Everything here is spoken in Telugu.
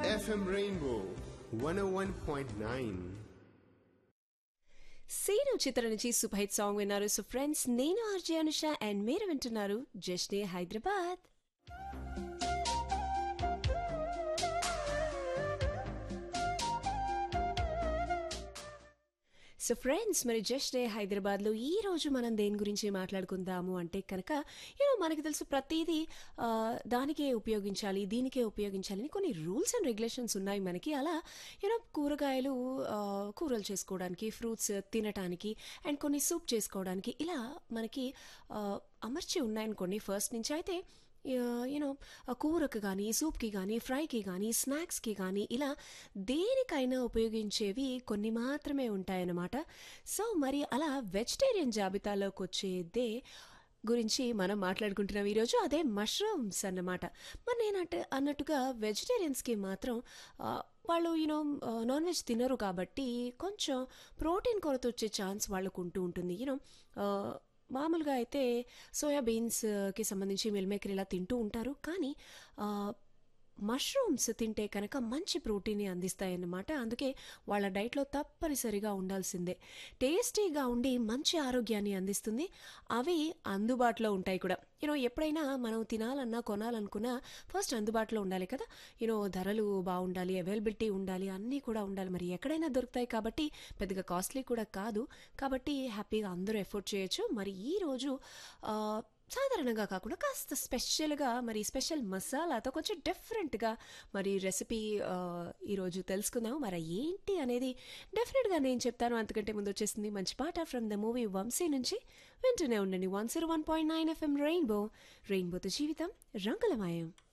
FM Rainbow 101.9. సీను చిత్ర నుంచి సుభైత్ సాంగ్ విన్నారు సో ఫ్రెండ్స్ నేను ఆర్జే అనుష అండ్ మీరు వింటున్నారు జస్నే హైదరాబాద్ సో ఫ్రెండ్స్ మరి జస్ట్ డే హైదరాబాద్లో ఈ రోజు మనం దేని గురించి మాట్లాడుకుందాము అంటే కనుక యూనో మనకి తెలుసు ప్రతిదీ ఆ, దానికే ఉపయోగించాలి దీనికే ఉపయోగించాలి అని కొన్ని రూల్స్ అండ్ రెగ్యులేషన్స్ ఉన్నాయి మనకి అలా యూనో కూరగాయలు ఆ, కూరలు చేసుకోవడానికి ఫ్రూట్స్ తినటానికి అండ్ కొన్ని సూప్ చేసుకోవడానికి ఇలా మనకి ఆ, అమర్చి ఉన్నాయనుకోండి ఫస్ట్ నుంచి అయితే యూనో కూరకు కానీ సూప్కి కానీ ఫ్రైకి కానీ స్నాక్స్కి కానీ ఇలా దేనికైనా ఉపయోగించేవి కొన్ని మాత్రమే ఉంటాయన్నమాట సో మరి అలా వెజిటేరియన్ జాబితాలోకి వచ్చేదే గురించి మనం మాట్లాడుకుంటున్నాం ఈరోజు అదే మష్రూమ్స్ అన్నమాట మరి నేనంటే అన్నట్టుగా వెజిటేరియన్స్కి మాత్రం ఆ, వాళ్ళు యూనో నాన్ వెజ్ తినరు కాబట్టి కొంచెం ప్రోటీన్ కొరత వచ్చే ఛాన్స్ వాళ్ళకు ఉంటూ ఉంటుంది యూనో మామూలుగా అయితే సోయా బీన్స్కి సంబంధించి మిల్మేకర్ ఇలా తింటూ ఉంటారు కానీ ఆ, మష్రూమ్స్ తింటే కనుక మంచి ప్రోటీన్ని అందిస్తాయన్నమాట అందుకే వాళ్ళ డైట్లో తప్పనిసరిగా ఉండాల్సిందే టేస్టీగా ఉండి మంచి ఆరోగ్యాన్ని అందిస్తుంది అవి అందుబాటులో ఉంటాయి కూడా యూనో ఎప్పుడైనా మనం తినాలన్నా కొనాలనుకున్నా ఫస్ట్ అందుబాటులో ఉండాలి కదా యూనో ధరలు బాగుండాలి అవైలబిలిటీ ఉండాలి అన్నీ కూడా ఉండాలి మరి ఎక్కడైనా దొరుకుతాయి కాబట్టి పెద్దగా కాస్ట్లీ కూడా కాదు కాబట్టి హ్యాపీగా అందరూ ఎఫోర్డ్ చేయొచ్చు మరి ఈరోజు ఆ, సాధారణంగా కాకుండా కాస్త స్పెషల్గా మరి స్పెషల్ మసాలాతో కొంచెం డిఫరెంట్గా మరి రెసిపీ ఆ, ఈరోజు తెలుసుకుందాము మరి ఏంటి అనేది డెఫినెట్గా నేను చెప్తాను అంతకంటే ముందు వచ్చేసింది మంచి పాట ఫ్రమ్ ద మూవీ వంశీ నుంచి వింటూనే ఉండండి one zero one point nine FM rainbow రెయిన్బోతో జీవితం రంగులమయం